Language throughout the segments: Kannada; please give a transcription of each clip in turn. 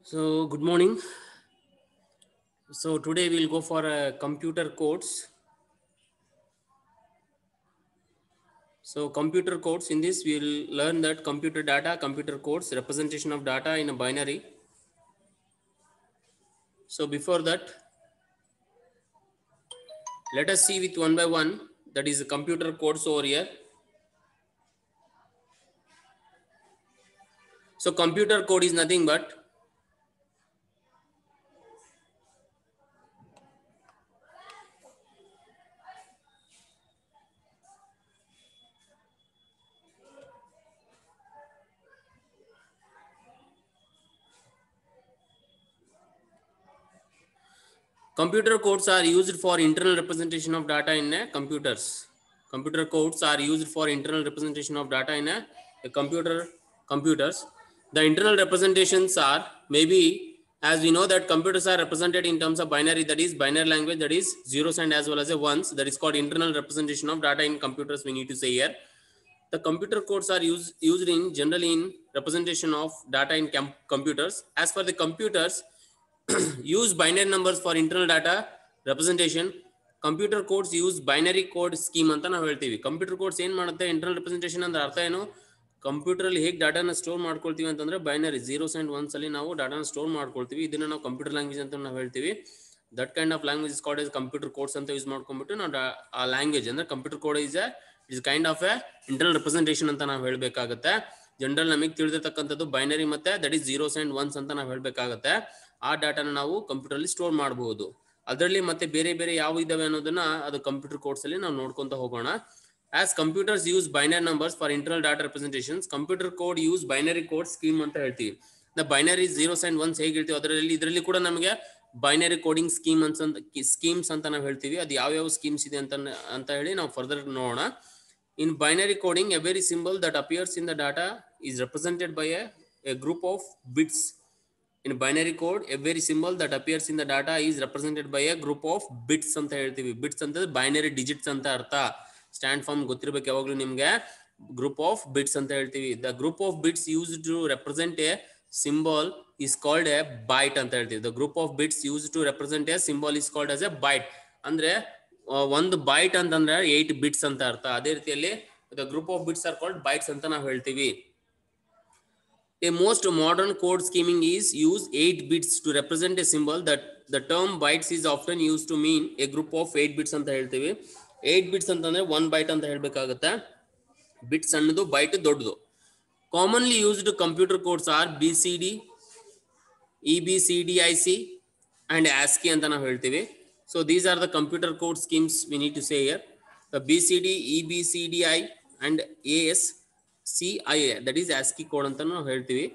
So good morning. So today we'll go for a computer codes. So computer codes in this we'll learn that computer data, computer codes, representation of data in a binary. So before that, let us see with one by one that is the computer codes over here. So computer code is nothing but Computer codes are used for internal representation of data in a computers. Computer codes are used for internal representation of data in a, a computer computers. The internal representations are maybe as we know that computers are represented in terms of binary that is binary language that is zeros and as well as a ones that is called internal representation of data in computers we need to say here the computer codes are used used in generally in representation of data in com- computers as for the computers use binary numbers for internal data representation computer codes use binary code scheme ಅಂತ ನಾವು ಹೇಳ್ತೀವಿ ಕಂಪ್ಯೂಟರ್ ಕೋಡ್ಸ್ ಏನ್ ಮಾಡುತ್ತೆ ಇಂಟರ್ನಲ್ ರೆಪ್ರೆಸೆಂಟೇಷನ್ ಅಂದ್ರೆ ಅರ್ಥ ಏನು ಕಂಪ್ಯೂಟರ್ ಅಲ್ಲಿ ಹೇಗೆ ಡಾಟಾನ ಸ್ಟೋರ್ ಮಾಡ್ಕೊಳ್ತೀವಿ ಅಂತಂದ್ರೆ ಬೈನರಿ ಜೀರೋಸ್ ಅಂಡ್ ಒನ್ಸ್ ಅಲ್ಲಿ ನಾವು ಡಾಟಾನ ಸ್ಟೋರ್ ಮಾಡ್ಕೊಳ್ತೀವಿ ಇದನ್ನ ನಾವು ಕಂಪ್ಯೂಟರ್ ಲ್ಯಾಂಗ್ವೇಜ್ ಅಂತ ನಾವು ಹೇಳ್ತೀವಿ that kind of language called is computer codes ಅಂತ ಯೂಸ್ ಮಾಡ್ಕೊಂಡ್ಬಿಟ್ಟು ನಾವು ಡಾ- ಆ ಲ್ಯಾಂಗ್ವೇಜ್ ಅಂದ್ರೆ computer code is is kind of a internal representation ಅಂತ ನಾವು ಹೇಳ್ಬೇಕಾಗತ್ತೆ ಜನರಲ್ ನಮಗೆ ತಿಳಿದಿರ್ತಕ್ಕಂಥದ್ದು ಬೈನರಿ ಮತ್ತೆ that is zeros and ones ಅಂತ ನಾವು ಹೇಳ್ಬೇಕಾಗತ್ತೆ ಆ ಡಾಟಾನ ನಾವು ಕಂಪ್ಯೂಟರ್ ಅಲ್ಲಿ ಸ್ಟೋರ್ ಮಾಡಬಹುದು ಅದರಲ್ಲಿ ಮತ್ತೆ ಬೇರೆ ಬೇರೆ ಯಾವ ಇದಾವೆ ಅನ್ನೋದನ್ನ ಅದು ಕಂಪ್ಯೂಟರ್ ಕೋರ್ಸ್ ಅಲ್ಲಿ ನಾವು ನೋಡ್ಕೊಂತ ಹೋಗೋಣ as computers use binary numbers for internal data representations computer code use binary code scheme ಅಂತ ಹೇಳ್ತೀವಿ the binary zeros and ones ಹೇಗೆ ಹೇಳ್ತೀವಿ ಅದರಲ್ಲಿ ಇದರಲ್ಲಿ ಕೂಡ ನಮಗೆ ಬೈನರಿ ಕೋಡಿಂಗ್ ಸ್ಕೀಮ್ ಅಂತ ಸ್ಕೀಮ್ಸ್ ಅಂತ ನಾವು ಹೇಳ್ತೀವಿ ಅದು ಯಾವ ಯಾವ ಸ್ಕೀಮ್ಸ್ ಇದೆ ಅಂತ ಅಂತ ಹೇಳಿ ನಾವು ಫರ್ದರ್ ನೋಡೋಣ in binary coding a very symbol that appears in the data is represented by a, a group of bits. In binary code, every symbol that appears in the data is represented by a group of bits ಅಂತ ಹೇಳ್ತೀವಿ ಬಿಟ್ಸ್ ಅಂತಂದ್ರೆ ಬೈನರಿ ಡಿಜಿಟ್ಸ್ ಅಂತ ಅರ್ಥ ಸ್ಟ್ಯಾಂಡ್ ಫಾರ್ಮ್ ಗೊತ್ತಿರ್ಬೇಕು ಯಾವಾಗ್ಲೂ ನಿಮ್ಗೆ ಗ್ರೂಪ್ ಆಫ್ ಬಿಟ್ಸ್ ಅಂತ ಹೇಳ್ತೀವಿ the group of bits use to represent a symbol is called a byte ಅಂತ ಹೇಳ್ತೀವಿ the group of bits use to represent a symbol is called as a byte ಅಂದ್ರೆ ಆ, ಒಂದು ಬೈಟ್ ಅಂತಂದ್ರೆ ಏಟ್ ಬಿಟ್ಸ್ ಅಂತ ಅರ್ಥ ಅದೇ ರೀತಿಯಲ್ಲಿ the group of bits are called bytes ಅಂತ ನಾವು ಹೇಳ್ತೀವಿ A most modern code scheming is use 8 bits to represent a symbol that the term bytes is often used to mean a group of 8 bits ಅಂತ ಹೇಳ್ತೀವಿ 8 bits ಅಂತಂದ್ರೆ 1 byte ಅಂತ ಹೇಳ್ಬೇಕಾಗತ್ತೆ ಬಿಟ್ ಸಣ್ಣದು ಬೈಟ್ ದೊಡ್ಡದು commonly used computer codes are B C D E B C D I C and ASCII ಅಂತ ನಾವು ಹೇಳ್ತೀವಿ so these are the computer code schemes we need to say here the B C D E B C D I and A S C I A that is ASCII code ಅಂತ ನಾವು ಹೇಳ್ತೀವಿ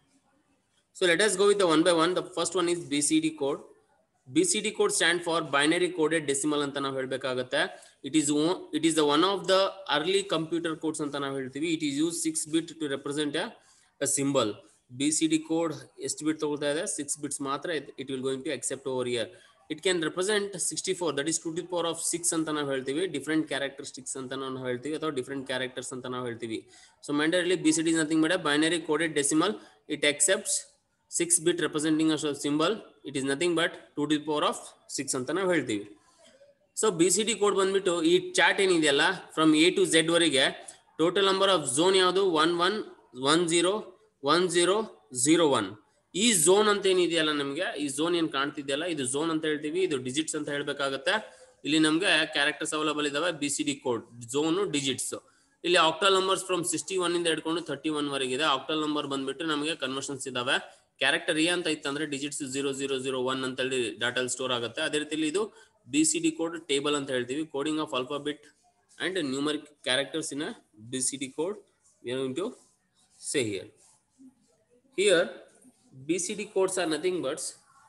so let us go with one by one the first one is B C D code B C D code stand for binary coded decimal ಅಂತ ನಾವು ಹೇಳ್ಬೇಕಾಗತ್ತೆ it is it is the one of the early computer codes ಅಂತ ನಾವು ಹೇಳ್ತೀವಿ it is use six bit to represent a symbol B C D code ಎಷ್ಟು ಬಿಟ್ ತಗೊಳ್ತಾ ಇದೆ ಸಿಕ್ಸ್ ಬಿಟ್ಸ್ ಮಾತ್ರ it will going to accept over here it can represent sixty four that is two the power of six ಅಂತ ನಾವು ಹೇಳ್ತೀವಿ ಡಿಫ್ರೆಂಟ್ ಕ್ಯಾರೆಕ್ಟರಿಸ್ಟಿಕ್ಸ್ ಅಂತ ನಾವು ಹೇಳ್ತೀವಿ ಅಥವಾ ಡಿಫ್ರೆಂಟ್ ಕ್ಯಾರೆಕ್ಟರ್ಸ್ ಅಂತ ನಾವು ಹೇಳ್ತೀವಿ ಸೊ ಮೆಂಡರ್ಲಿ ಬಿ ಸಿ ಡಿ ನಥಿಂಗ್ ಬೇಡ binary coded decimal it accepts six bit representing a symbol it is nothing but two the power of six ಅಂತ ನಾವು ಹೇಳ್ತೀವಿ so B C D code ಬಂದ್ಬಿಟ್ಟು ಈ ಚಾರ್ಟ್ ಏನಿದೆಯಲ್ಲ ಫ್ರಮ್ ಎ ಟು ಝೆಡ್ ವರೆಗೆ ಟೋಟಲ್ ನಂಬರ್ ಆಫ್ ಝೋನ್ ಯಾವುದು one one one zero one zero zero one ಈ ಝೋನ್ ಅಂತ ಏನಿದೆಯಲ್ಲ ನಮಗೆ ಈ ಝೋನ್ ಏನ್ ಕಾಣ್ತಿದೆಯಲ್ಲ ಇದು ಝೋನ್ ಅಂತ ಹೇಳ್ತೀವಿ ಇದು ಡಿಜಿಟ್ಸ್ ಅಂತ ಹೇಳ್ಬೇಕಾಗತ್ತೆ ಇಲ್ಲಿ ನಮಗೆ ಕ್ಯಾರೆಕ್ಟರ್ಸ್ ಅವೈಲಬಲ್ ಇದಾವೆ B C D code zone digits ಇಲ್ಲಿ octal numbers from sixty one ಇಂದ ಹಿಡ್ಕೊಂಡು ತರ್ಟಿ ಒನ್ ವರೆಗೆ ಇದೆ ಆಕ್ಟಲ್ ನಂಬರ್ ಬಂದ್ಬಿಟ್ಟು ನಮಗೆ ಕನ್ವರ್ಷನ್ಸ್ ಇದಾವೆ ಕ್ಯಾರೆಕ್ಟರ್ ಎ ಅಂತ ಇತ್ತಂದ್ರೆ digits zero zero zero one ಅಂತ ಹೇಳಿ ಡಾಟಲ್ ಸ್ಟೋರ್ ಆಗುತ್ತೆ ಅದೇ ರೀತಿಯಲ್ಲಿ ಇದು B C D code table ಅಂತ ಹೇಳ್ತೀವಿ coding of alphabet and numeric characters in B C D code to say here here B C D codes are nothing but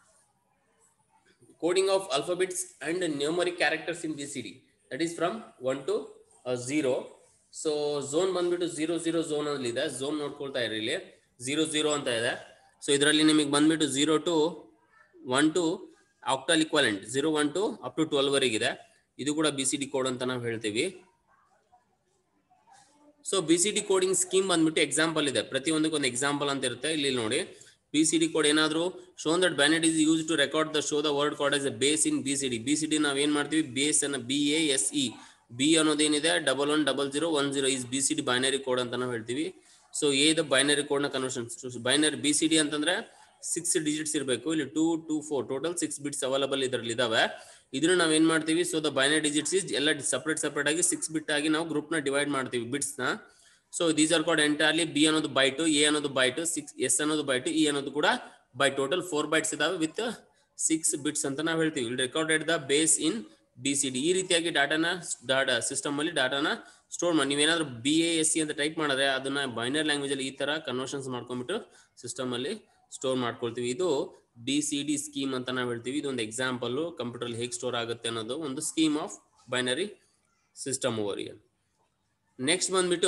coding of alphabets and numeric characters in BCD. That is from 1 to uh, 0. So zone ಬಂದ್ಬಿಟ್ಟು ಝೀರೋ ಝೀರೋ ಝೋನ್ ಅಲ್ಲಿ ಇದೆ ಝೋನ್ ನೋಡ್ಕೊಳ್ತಾ ಇರಿ ಇಲ್ಲಿ ಝೀರೋ ಝೀರೋ ಅಂತ ಇದೆ ಸೊ ಇದರಲ್ಲಿ ನಿಮಗೆ ಬಂದ್ಬಿಟ್ಟು zero to one to octal equivalent zero one to up to twelve ವರೆಗಿದೆ ಇದು ಕೂಡ ಬಿ ಸಿ ಡಿ ಕೋಡ್ ಅಂತ ನಾವು ಹೇಳ್ತೀವಿ so B C D coding scheme ಬಂದ್ಬಿಟ್ಟು ಎಕ್ಸಾಂಪಲ್ ಇದೆ ಪ್ರತಿಯೊಂದಕ್ಕೆ ಒಂದು ಎಕ್ಸಾಂಪಲ್ ಅಂತ ಇರುತ್ತೆ ಇಲ್ಲಿ ನೋಡಿ ಬಿ ಸಿ ಡಿ ಕೋಡ್ ಏನಾದರೂ ಶೋನ್ ದಟ್ ಬ್ಯಾನೆಟ್ is use to record the show the word code S A base in B C D B C D ನಾವು ಏನು ಮಾಡ್ತೀವಿ ಬೇಸ್ ಅನ್ನು B A S E B ಅನ್ನೋದೇನಿದೆ double one double zero one zero is B C D binary code ಅಂತ ನಾವು ಹೇಳ್ತೀವಿ ಸೊ ಎ ದ ಬೈನರಿ ಕೋಡ್ನ conversion binary B C D ಅಂತಂದ್ರೆ ಸಿಕ್ಸ್ ಡಿಜಿಟ್ಸ್ ಇರಬೇಕು ಇಲ್ಲಿ two two four total six bits available ಇದರಲ್ಲಿ ಇದಾವೆ ಇದನ್ನ ನಾವು ಏನ್ ಮಾಡ್ತೀವಿ so the binary digits is ಎಲ್ಲ ಸಪ್ರೇಟ್ ಸಪ್ರೇಟ್ ಆಗಿ ಸಿಕ್ಸ್ ಬಿಟ್ ಆಗಿ ನಾವು ಗ್ರೂಪ್ ನ ಡಿವೈಡ್ ಮಾಡ್ತೀವಿ ಬಿಟ್ಸ್ ನ so these are called entirely B ಅನ್ನೋದು ಬೈಟು ಎ ಅನ್ನೋದು ಬೈಟು ಸಿಕ್ಸ್ ಎಸ್ ಅನ್ನೋದು ಬೈಟು ಇ ಅನ್ನೋದು ಕೂಡ ಬೈ ಟೋಟಲ್ ಫೋರ್ ಬೈಟ್ಸ್ ಇದಾವೆ ವಿತ್ ಸಿಕ್ಸ್ ಬಿಟ್ಸ್ ಅಂತ ನಾವು ಹೇಳ್ತೀವಿ ಇಲ್ಲಿ recorded the base in B C D ಈ ರೀತಿಯಾಗಿ ಡಾಟಾನ ಡಾಟಾ ಸಿಸ್ಟಮ್ ಅಲ್ಲಿ ಡಾಟಾನ ಸ್ಟೋರ್ ಮಾಡಿ ನೀವೇನಾದ್ರೂ ಬಿ ಎ ಎಸ್ ಸಿ ಅಂತ ಟೈಪ್ ಮಾಡಿದ್ರೆ ಅದನ್ನ ಬೈನರ್ ಲ್ಯಾಂಗ್ವೇಜ್ ಅಲ್ಲಿ ಈ ತರ ಕನ್ವರ್ಷನ್ಸ್ ಮಾಡ್ಕೊಂಡ್ಬಿಟ್ಟು ಸಿಸ್ಟಮ್ ಅಲ್ಲಿ ಸ್ಟೋರ್ ಮಾಡ್ಕೊಳ್ತೀವಿ ಇದು ಬಿ ಸಿ ಡಿ ಸ್ಕೀಮ್ ಅಂತ ನಾವು ಹೇಳ್ತೀವಿ ಇದೊಂದು ಎಕ್ಸಾಂಪಲ್ ಕಂಪ್ಯೂಟರ್ ಹೇಗೆ ಸ್ಟೋರ್ ಆಗುತ್ತೆ ಅನ್ನೋದು ಒಂದು scheme of binary system over here next ಬಂದ್ಬಿಟ್ಟು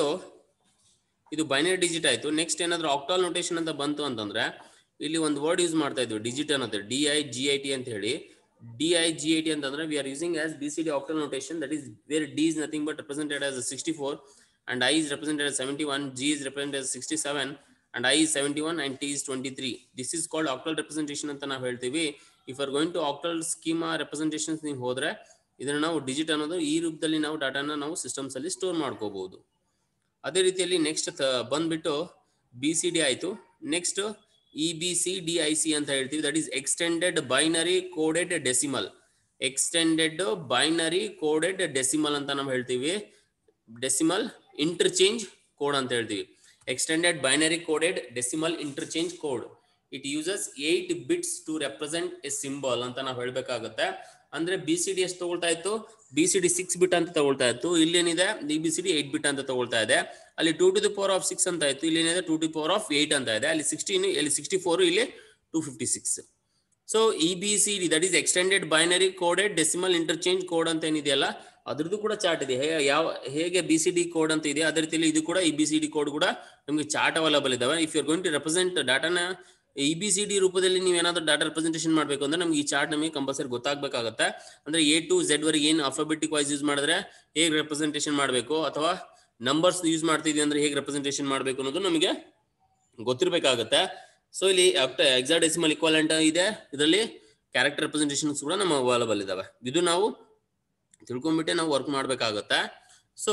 ಇದು ಬೈನರಿ ಡಿಜಿಟ್ ಆಯ್ತು ನೆಕ್ಸ್ಟ್ ಏನಾದ್ರು ಆಕ್ಟಾಲ್ ನೋಟೇಶನ್ ಅಂತ ಬಂತು ಅಂತಂದ್ರೆ ಇಲ್ಲಿ ಒಂದು ವರ್ಡ್ ಯೂಸ್ ಮಾಡ್ತಾ ಇದ್ವಿ ಡಿಜಿಟ್ ಅನ್ನೋದು D I G I T ಅಂತ ಹೇಳಿ D I G I T ಅಂತಂದ್ರೆ we are using as B C D octal notation that is where D is nothing but represented as sixty four and I is represented as seventy one G is represented as sixty seven and I is seventy one and T is twenty three this is called octal representation ಅಂತ ನಾವು ಹೇಳ್ತೀವಿ if are going to octal schema representations ನೀವು ಹೋದ್ರೆ ಇದನ್ನ ನಾವು ಡಿಜಿಟ್ ಅನ್ನೋದು ಈ ರೂಪದಲ್ಲಿ ನಾವು ಡಾಟಾನ ನಾವು ಸಿಸ್ಟಮ್ಸ್ ಅಲ್ಲಿ ಸ್ಟೋರ್ ಮಾಡ್ಕೋಬಹುದು ಅದೇ ರೀತಿಯಲ್ಲಿ ನೆಕ್ಸ್ಟ್ ಬಂದ್ಬಿಟ್ಟು ಬಿ ಸಿ ಡಿ ಆಯ್ತು next E B C D I C ಅಂತ ಹೇಳ್ತೀವಿ that is extended binary coded decimal extended binary coded decimal ಅಂತ ನಾವು ಹೇಳ್ತೀವಿ ಡೆಸಿಮಲ್ ಇಂಟರ್ಚೇಂಜ್ ಕೋಡ್ ಅಂತ ಹೇಳ್ತೀವಿ extended binary coded decimal interchange code it uses eight bits to represent a symbol ಅಂತ ನಾವು ಹೇಳ್ಬೇಕಾಗುತ್ತೆ ಅಂದ್ರೆ ಬಿ ಸಿ ಡಿ ಎಷ್ಟು ತಗೊಳ್ತಾ ಇತ್ತು B C D six bit ಅಂತ ತಗೊಳ್ತಾ ಇತ್ತು ಇಲ್ಲೇನಿದೆ D B C D eight bit ಅಂತ ತಗೊಳ್ತಾ ಇದೆ ಅಲ್ಲಿ two to the power of six ಅಂತ ಇತ್ತು ಇಲ್ಲಿ ಏನಿದೆ two to power of eight ಅಂತ ಇದೆ ಅಲ್ಲಿ ಸಿಕ್ಸ್ಟೀನ್ ಇಲ್ಲಿ ಸಿಕ್ಸ್ಟಿ ಫೋರ್ ಇಲ್ಲಿ two fifty six so E B C D that is extended binary coded decimal interchange code ಅಂತ ಏನಿದೆಯಲ್ಲ ಅದ್ರದ್ದು ಕೂಡ ಚಾರ್ಟ್ ಇದೆ ಹೇ- ಯಾವ ಹೇಗೆ ಬಿ ಸಿ ಡಿ ಕೋಡ್ ಅಂತ ಇದೆ ಅದೇ ರೀತಿಯಲ್ಲಿ ಇದು ಕೂಡ E B C D code ಕೂಡ ನಮಗೆ ಚಾರ್ಟ್ ಅವೈಲಬಲ್ ಇದಾವೆ if you're going to represent ಡಾಟಾನ ಇ ಬಿ ಸಿ ಡಿ ರೂಪದಲ್ಲಿ ನೀವು ಏನಾದ್ರು ಡಾಟಾ ರೆಪ್ರೆಸೆಂಟೇಷನ್ ಮಾಡಬೇಕು ಅಂದ್ರೆ ನಮ್ಗೆ ಈ ಚಾರ್ಟ್ ನಮಗೆ ಕಂಪಲ್ಸರಿ ಗೊತ್ತಾಗಬೇಕಾಗುತ್ತೆ ಅಂದ್ರೆ ಎ ಟು ಝೆಡ್ ವರೆಗೆ ಏನು ಅಲ್ಫಾಬೆಟಿಕ್ ವೈಸ್ ಯೂಸ್ ಮಾಡಿದ್ರೆ ಹೇಗೆ ರೆಪ್ರೆಸೆಂಟೇಷನ್ ಮಾಡಬೇಕು ಅಥವಾ ನಂಬರ್ಸ್ ಯೂಸ್ ಮಾಡ್ತಿದ್ವಿ ಅಂದ್ರೆ ಹೇಗೆ ರೆಪ್ರೆಸೆಂಟೇಷನ್ ಮಾಡಬೇಕು ಅನ್ನೋದು ನಮಗೆ ಗೊತ್ತಿರಬೇಕಾಗುತ್ತೆ ಸೊ ಇಲ್ಲಿ ಎಕ್ಸಾಕ್ಟ್ ಡೆಸಿಮಲ್ ಇಕ್ವಾಲೆಂಟ್ ಇದೆ ಇದರಲ್ಲಿ ಕ್ಯಾರೆಕ್ಟರ್ ರೆಪ್ರೆಸೆಂಟೇಷನ್ಸ್ ಕೂಡ ನಮ್ಮ ಅವೈಲಬಲ್ ಇದಾವೆ ಇದು ನಾವು ತಿಳ್ಕೊಂಡ್ಬಿಟ್ಟೆ ನಾವು ವರ್ಕ್ ಮಾಡಬೇಕಾಗುತ್ತೆ ಸೊ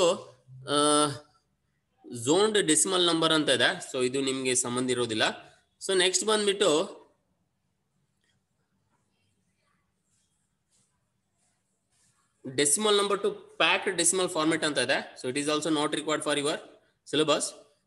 ಝೋನ್ಡ್ ಡೆಸಿಮಲ್ ನಂಬರ್ ಅಂತ ಇದೆ ಸೊ ಇದು ನಿಮಗೆ ಸಂಬಂಧ ಇರೋದಿಲ್ಲ ಸೊ ನೆಕ್ಸ್ಟ್ ಬಂದ್ಬಿಟ್ಟು decimal number to pack decimal format ಅಂತ ಇದೆ so it is also not required for your syllabus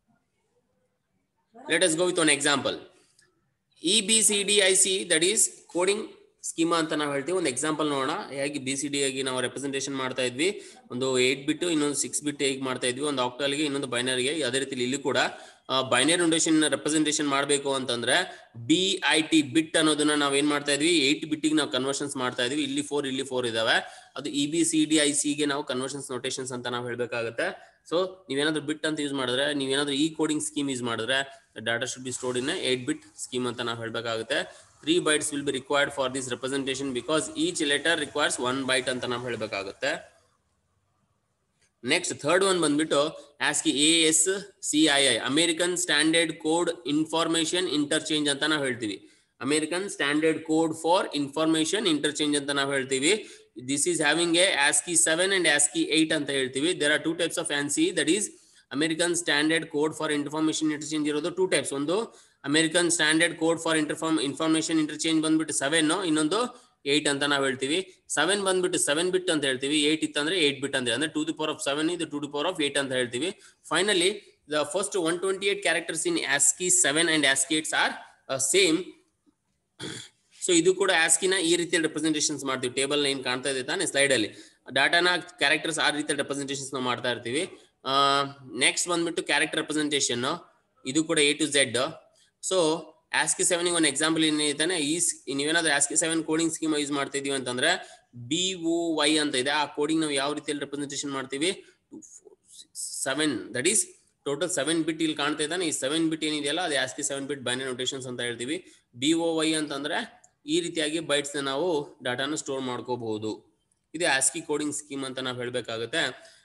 let us go with one example E B C D I C that is coding schema ಅಂತ ನಾವು ಹೇಳ್ತೀವಿ ಒಂದು ಎಕ್ಸಾಂಪಲ್ ನೋಡೋಣ ಹೇಗೆ ಬಿ ಸಿ ಡಿ ಆಗಿ ನಾವು ರೆಪ್ರೆಸೆಂಟೇಷನ್ ಮಾಡ್ತಾ ಇದ್ವಿ ಒಂದು ಏಟ್ ಬಿಟ್ಟು ಇನ್ನೊಂದು ಸಿಕ್ಸ್ ಬಿಟ್ ಹೇಗೆ ಮಾಡ್ತಾ ಇದ್ವಿ ಒಂದು ಆಕ್ಟಲ್ಗೆ ಇನ್ನೊಂದು ಬೈನರಿಗೆ ಅದೇ ರೀತಿ ಇಲ್ಲಿ ಕೂಡ ಬೈನರಿ ನೊಟೇಷನ್ ರೆಪ್ರೆಸೆಂಟೇಷನ್ ಮಾಡಬೇಕು ಅಂತಂದ್ರೆ ಬಿ ಐ ಟಿ ಬಿಟ್ ಅನ್ನೋದನ್ನ ನಾವು ಏನ್ ಮಾಡ್ತಾ ಇದ್ವಿ ಏಟ್ ಬಿಟ್ಟಿಗೆ ನಾವು ಕನ್ವರ್ಷನ್ಸ್ ಮಾಡ್ತಾ ಇದ್ವಿ ಇಲ್ಲಿ ಫೋರ್ ಇಲ್ಲಿ ಫೋರ್ ಇದಾವೆ ಅದು E B C D I ಸಿಗೆ ನಾವು ಕನ್ವರ್ಷನ್ಸ್ ನೊಟೇಷನ್ಸ್ ಅಂತ ನಾವು ಹೇಳ್ಬೇಕಾಗುತ್ತೆ ಸೊ ನೀವೇನಾದ್ರೂ ಬಿಟ್ ಅಂತ ಯೂಸ್ ಮಾಡಿದ್ರೆ ನೀವೇನಾದ್ರೂ ಈ ಕೋಡಿಂಗ್ ಸ್ಕೀಮ್ ಯೂಸ್ ಮಾಡಿದ್ರೆ data should be stored in eight bit scheme ಅಂತ ನಾವು ಹೇಳ್ಬೇಕಾಗುತ್ತೆ three bytes will be required for this representation because each letter requires one byte ಅಂತ ನಾವು ಹೇಳ್ಬೇಕಾಗುತ್ತೆ ನೆಕ್ಸ್ಟ್ ಥರ್ಡ್ ಒನ್ ಬಂದ್ಬಿಟ್ಟು ASCII A S C I I American standard code information interchange ಅಂತ ನಾವು ಹೇಳ್ತೀವಿ American standard code for information interchange ಅಂತ ನಾವು ಹೇಳ್ತೀವಿ this is having a ASCII seven and ASCII eight ಅಂತ ಹೇಳ್ತೀವಿ there are two types of ANSI that is American standard code for information interchange ಇರೋದು ಟೂ ಟೈಪ್ಸ್ ಒಂದು American standard code for interform information interchange ಬಂದ್ಬಿಟ್ಟು ಸೆವೆನ್ ಇನ್ನೊಂದು ಏಟ್ ಅಂತ ನಾವು ಹೇಳ್ತೀವಿ ಸೆವೆನ್ ಬಂದ್ಬಿಟ್ಟು ಸೆವೆನ್ ಬಿಟ್ ಅಂತ ಹೇಳ್ತೀವಿ ಏಟ್ ಇತ್ತಂದ್ರೆ ಏಟ್ ಬಿಟ್ ಅಂದ್ರೆ ಅಂದ್ರೆ two the power of seven ಇದು two the power of eight ಅಂತ ಹೇಳ್ತೀವಿ finally the first one twenty eight characters in ASCII seven and ASCII eights are same so ಇದು ಕೂಡ ಆಸ್ಕಿನ ಈ ರೀತಿಯಲ್ಲಿ ರೆಪ್ರೆಸೆಂಟೇಷನ್ಸ್ ಮಾಡ್ತೀವಿ ಟೇಬಲ್ ಏನ್ ಕಾಣ್ತಾ ಇದೆ ತಾನೆ ಸ್ಲೈಡ್ ಅಲ್ಲಿ ಡಾಟಾನ ಕ್ಯಾರೆಕ್ಟರ್ಸ್ ಆ ರೀತಿಯಲ್ಲಿ ರೆಪ್ರೆಸೆಂಟೇಷನ್ಸ್ ನಾವು ಮಾಡ್ತಾ ಇರ್ತೀವಿ ನೆಕ್ಸ್ಟ್ ಬಂದ್ಬಿಟ್ಟು ಕ್ಯಾರೆಕ್ಟರ್ ರೆಪ್ರೆಸೆಂಟೇಷನ್ ಇದು ಕೂಡ A to Z so ASCII seven ಒಂದು ಎಕ್ಸಾಂಪಲ್ ಏನಿದ್ದಾನೆ ಈ ಸ್- ನೀವೇನಾದ್ರೂ ASCII seven coding scheme use ಮಾಡ್ತಾ ಇದೀವಿ ಅಂತಂದ್ರೆ ಬಿ ಒ ವೈ ಅಂತ ಇದೆ ಆ ಕೋಡಿಂಗ್ ನಾವು ಯಾವ ರೀತಿಯಲ್ಲಿ ರೆಪ್ರೆಸೆಂಟೇಷನ್ ಮಾಡ್ತೀವಿ seven that is total seven bit ಇಲ್ಲಿ ಕಾಣ್ತಾ ಇದ್ದಾನೆ ಈ ಸೆವೆನ್ ಬಿಟ್ ಏನಿದೆಯಲ್ಲ ಅದು ASCII seven bit binary notations ಅಂತ ಹೇಳ್ತೀವಿ ಬಿ ಒ ವೈ ಅಂತಂದ್ರೆ ಈ ರೀತಿಯಾಗಿ ಬೈಟ್ಸ್ ನಾವು ಡಾಟಾನ ಸ್ಟೋರ್ ಮಾಡ್ಕೋಬಹುದು ಇದು ಆಸ್ಕಿ ಕೋಡಿಂಗ್ ಸ್ಕೀಮ್ ಅಂತ ನಾವು ಹೇಳ್ಬೇಕಾಗುತ್ತೆ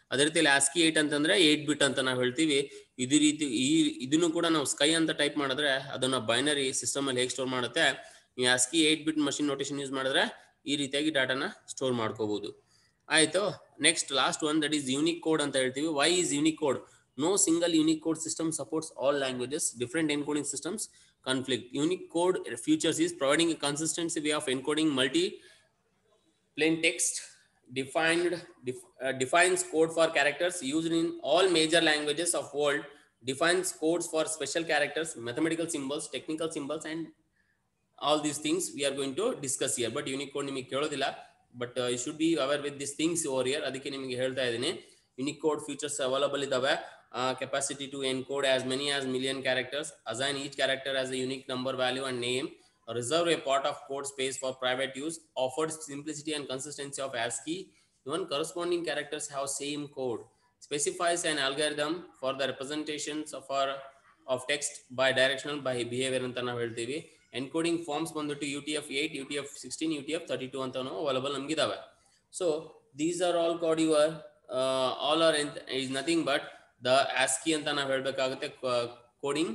ಅದೇ ರೀತಿಯಲ್ಲಿ ಆಸ್ಕಿ ಏಟ್ ಅಂತಂದ್ರೆ ಏಟ್ ಬಿಟ್ ಅಂತ ನಾವು ಹೇಳ್ತೀವಿ ಇದೇ ರೀತಿ ಈ ಇದನ್ನು ಕೂಡ ನಾವು ಸ್ಕೈ ಅಂತ ಟೈಪ್ ಮಾಡಿದ್ರೆ ಅದನ್ನ ಬೈನರಿ ಸಿಸ್ಟಮ್ ಅಲ್ಲಿ ಹೇಗೆ ಸ್ಟೋರ್ ಮಾಡುತ್ತೆ ಈ ASCII eight bit machine notation use ಮಾಡಿದ್ರೆ ಈ ರೀತಿಯಾಗಿ ಡಾಟಾನ ಸ್ಟೋರ್ ಮಾಡ್ಕೋಬಹುದು ಆಯ್ತು next last one that is unique code ಅಂತ ಹೇಳ್ತೀವಿ why is unique code no single unique code system supports all languages different encoding systems conflict. Unique code features is providing a consistency way of encoding multi plain text defined def, uh, defines code for characters used in all major languages of world defines codes for special characters mathematical symbols technical symbols and all these things we are going to discuss here but unique code ನಿಮಗೆ ಕೇಳೋದಿಲ್ಲ but you should be aware with this things over year ಅದಕ್ಕೆ ನಿಮಗೆ ಹೇಳ್ತಾ ಇದ್ದೀನಿ ಯುನಿಕ್ ಕೋಡ್ ಫೀಚರ್ಸ್ ಅವೈಲಬಲ್ ಇದಾವೆ capacity to encode as many as million characters assign each character as a unique number value and name reserve a part of code space for private use offers simplicity and consistency of ASCII even corresponding characters have same code specifies an algorithm for the representations of our of text by directional by behavior ಅಂತ ನಾವು ಹೇಳ್ತೀವಿ ಎನ್ಕೋಡಿಂಗ್ ಫಾರ್ಮ್ಸ್ ಬಂದ್ಬಿಟ್ಟು U T F eight U T F sixteen U T F thirty two ಅಂತಾನು ಅವೈಲಬಲ್ ನಮಗಿದಾವೆ so these are all code your all are is nothing but the ASCII ಅಂತ ನಾವು ಹೇಳ್ಬೇಕಾಗುತ್ತೆ ಕೋಡಿಂಗ್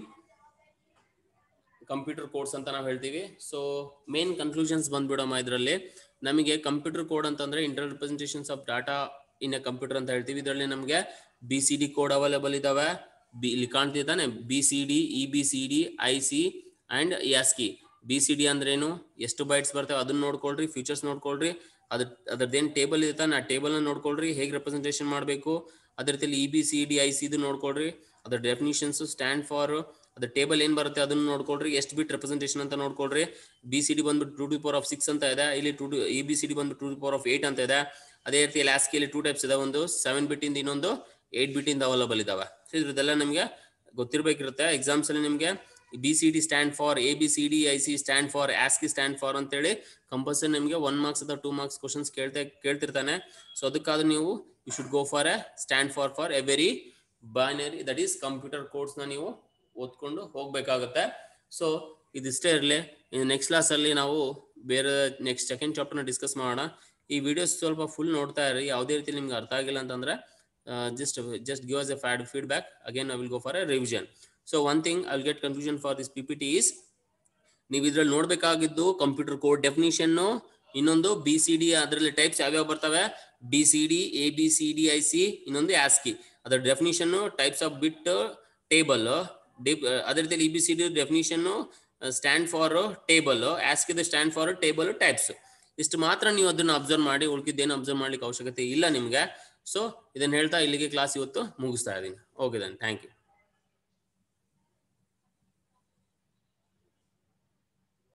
ಕಂಪ್ಯೂಟರ್ ಕೋಡ್ಸ್ ಅಂತ ನಾವು ಹೇಳ್ತೀವಿ ಸೊ ಮೇನ್ ಕನ್ಕ್ಲೂಷನ್ಸ್ ಬಂದ್ಬಿಡಮ್ಮ ಇದರಲ್ಲಿ ನಮಗೆ ಕಂಪ್ಯೂಟರ್ ಕೋಡ್ ಅಂತಂದ್ರೆ internal representations of data in a computer ಅಂತ ಹೇಳ್ತೀವಿ ಇದರಲ್ಲಿ ನಮಗೆ B C D code available ಇದಾವೆ ಬಿ ಇಲ್ಲಿ ಕಾಣ್ತಿದ್ದಾನೆ B C D E B C D I C and ASCII B C D ಅಂದ್ರೇನು ಎಷ್ಟು ಬೈಟ್ಸ್ ಬರ್ತವೆ ಅದನ್ನ ನೋಡ್ಕೊಳ್ರಿ ಫೀಚರ್ಸ್ ನೋಡ್ಕೊಳ್ರಿ ಅದ್ರ ಅದ್ರದ್ದೇನು ಟೇಬಲ್ ಇರ್ತಾನೆ ಆ ಟೇಬಲ್ನ ನೋಡ್ಕೊಳ್ರಿ ಹೇಗೆ ರೆಪ್ರೆಸೆಂಟೇಷನ್ ಮಾಡಬೇಕು ಅದೇ ರೀತಿಯಲ್ಲಿ E B C D I C ಇದು ನೋಡ್ಕೊಳ್ರಿ ಅದ್ರ ಡೆಫಿನಿಷನ್ಸ್ ಸ್ಟ್ಯಾಂಡ್ ಫಾರ್ ಅದ್ರ ಟೇಬಲ್ ಏನ್ ಬರುತ್ತೆ ಅದನ್ನ ನೋಡ್ಕೊಳ್ರಿ ಎಷ್ಟು ಬಿಟ್ ರೆಪ್ರೆಸೆಂಟೇಷನ್ ಅಂತ ನೋಡ್ಕೊಳ್ರಿ ಬಿ ಸಿ ಡಿ ಬಂದ್ಬಿಟ್ಟು two to power of six ಅಂತ ಇದೆ ಇಲ್ಲಿ two to E B C D ಬಂದು two to power of eight ಅಂತ ಇದೆ ಅದೇ ರೀತಿ ಲ್ಯಾಸ್ಕಿಯಲ್ಲಿ ಟೂ ಟೈಪ್ಸ್ ಇದೆ ಒಂದು ಸೆವೆನ್ ಬಿಟ್ ಇಂದ ಇನ್ನೊಂದು ಏಟ್ ಬಿಟ್ ಇಂದ ಅವೈಲಬಲ್ ಇದಾವೆ ಸೊ ಇದ್ರದ್ದೆಲ್ಲ ನಿಮಗೆ ಗೊತ್ತಿರ್ಬೇಕಿರುತ್ತೆ ಎಕ್ಸಾಮ್ಸ್ ಅಲ್ಲಿ ನಿಮಗೆ B C D stand for A B C D I C stand for ASCII stand for ಅಂತೇಳಿ ಕಂಪಲ್ಸರಿ ನಿಮಗೆ ಒನ್ ಮಾರ್ಕ್ಸ್ ಅಥವಾ ಟೂ ಮಾರ್ಕ್ಸ್ ಕ್ವಶನ್ಸ್ ಕೇಳ್ತಾ ಕೇಳ್ತಿರ್ತಾನೆ ಸೊ ಅದಕ್ಕಾದ್ರೂ ನೀವು you should go for a stand for for a very binary that is computer ಕೋರ್ಸ್ನ ನೀವು ಓದ್ಕೊಂಡು ಹೋಗ್ಬೇಕಾಗುತ್ತೆ ಸೊ ಇದಿಷ್ಟೇ ಇರಲಿ ನೆಕ್ಸ್ಟ್ ಕ್ಲಾಸಲ್ಲಿ ನಾವು ಬೇರೆ ನೆಕ್ಸ್ಟ್ ಸೆಕೆಂಡ್ ಚಾಪ್ಟರ್ನ ಡಿಸ್ಕಸ್ ಮಾಡೋಣ ಈ ವಿಡಿಯೋಸ್ ಸ್ವಲ್ಪ ಫುಲ್ ನೋಡ್ತಾ ಇರಿ ಯಾವುದೇ ರೀತಿ ನಿಮ್ಗೆ ಅರ್ಥ ಆಗಿಲ್ಲ ಅಂತಂದ್ರೆ just just give us a fad feedback again I will go for a revision so one thing I will get confusion for this P P T is ನೀವು ಇದ್ರಲ್ಲಿ ನೋಡ್ಬೇಕಾಗಿದ್ದು ಕಂಪ್ಯೂಟರ್ ಕೋಡ್ ಡೆಫಿನಿಷನ್ ಇನ್ನೊಂದು ಬಿ ಸಿ ಡಿ ಅದರಲ್ಲಿ ಟೈಪ್ಸ್ ಯಾವ್ಯಾವ ಬರ್ತವೆ B C D A B C D I C ಇನ್ನೊಂದು ಆಸ್ಕಿ ಅದರ definition types of bit table ಅದೇ ರೀತಿಯಲ್ಲಿ E B C D definition stand for table ಆಸ್ಕಿದ ಸ್ಟ್ಯಾಂಡ್ ಫಾರ್ ಟೇಬಲ್ ಟೈಪ್ಸ್ ಇಷ್ಟು ಮಾತ್ರ ನೀವು ಅದನ್ನ ಅಬ್ಸರ್ವ್ ಮಾಡಿ ಉಳ್ಕಿದ್ದೇನು ಅಬ್ಸರ್ವ್ ಮಾಡ್ಲಿಕ್ಕೆ ಅವಶ್ಯಕತೆ ಇಲ್ಲ ನಿಮ್ಗೆ ಸೊ ಇದನ್ನ ಹೇಳ್ತಾ ಇಲ್ಲಿಗೆ ಕ್ಲಾಸ್ ಇವತ್ತು ಮುಗಿಸ್ತಾ ಇದ್ದೀನಿ ಓಕೆ ದನ್ ಥ್ಯಾಂಕ್ ಯು